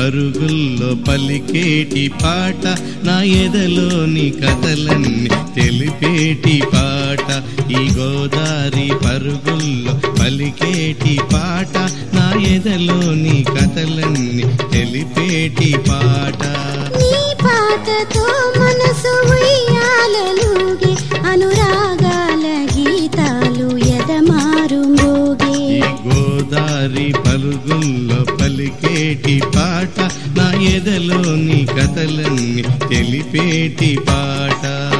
పరుగుల్లో పలికేటి పాట నా ఎదలోని కథలన్నీ తెలిపేటి పాట ఈ గోదారి పరుగుల్లో పలికేటి పాట నా ఎదలోని కథలన్నీ తెలిపేటి పాట నీ పాటతో మనసు ఉయ్యాలలుగే అనురాగాల గీతాలు ఎదమారు మోగే ఈ గోదారి పలుగుల్లో పలికేటి పాట నా ఎదలోని కథలన్నీ తెలిపేటి పాట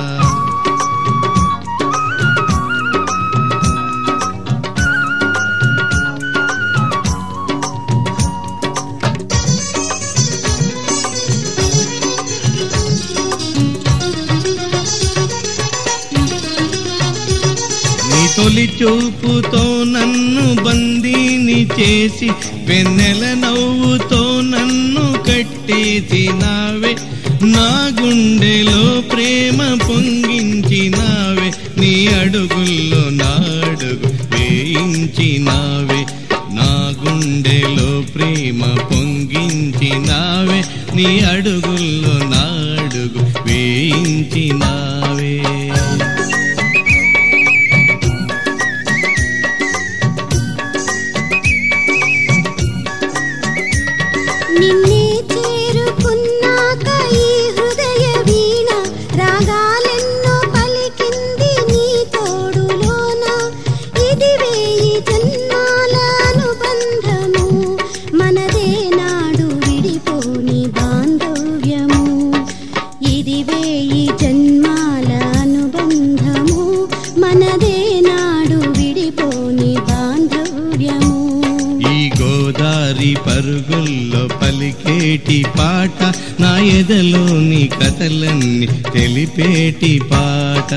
నీ తొలి చూపుతో నన్ను బందీని చేసి వెన్నెల నవ్వుతో నన్ను కట్టేసినావే నా గుండెలో ప్రేమ పొంగించినావే నీ అడుగుల్లో నా అడుగు వేయించినావే నా గుండెలో ప్రేమ పొంగించినావే నీ అడుగుల్లో నా అడుగు వేయించినావే నిన్నే చేరుకున్నాక ఈ హృదయ వీణ రాగాలెన్నో పలికింది నీ తోడులోన ఇది వేయి జన్మాల అనుబంధము మనదే నాడు విడిపోని బాంధవ్యము ఇది వేయి జన్మాల అనుబంధము మనదే నాడు విడిపోని బాంధవ్యము ఈ గోదారి పరుగుల్లో పలికేటి పాట నా ఎదలోని కథలన్నీ తెలిపేటి పాట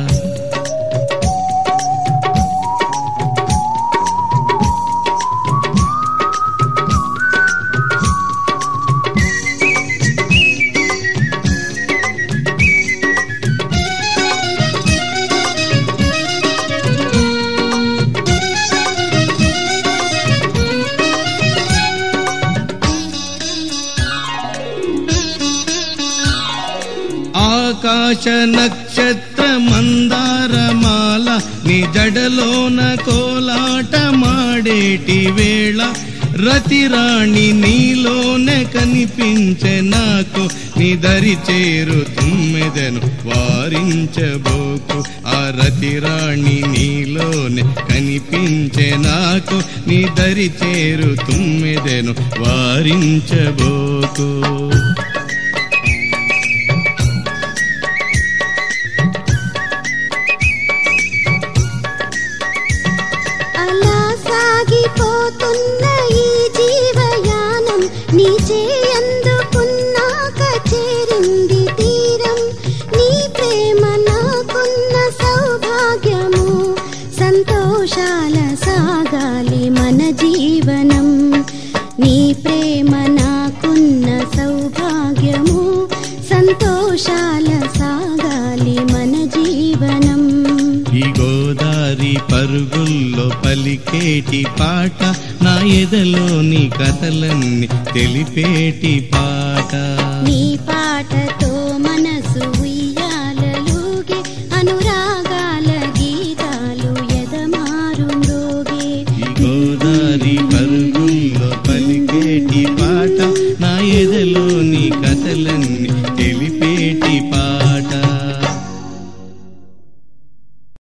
ఆకాశ నక్షత్ర మందారమాల నీ జడలోన కోలాట మాడేటి వేళ రతిరాణి నీలోనే కనిపించే నాకు నీ దరి చేరు తుమ్మెదను వారించబోకు ఆ రతిరాణి నీలోనే కనిపించే నాకు నీ దరి చేరు తుమ్మెదను వారించబోకు అలా సాగిపోతున్న ఈ జీవయానం నీ చేయందుకున్నాక చేరింది తీరం నీ ప్రేమ నాకున్న సౌభాగ్యము సంతోషాల సాగాలి మన జీవనం నీ ప్రేమ నాకున్న సౌభాగ్యము సంతోషాల సాగాలి మన జీవనం ఈ గోదారి పరుగుల్లో పలికేటి పాట నా ఎదలోని కథలన్నీ తెలిపేటి పాట నీ పా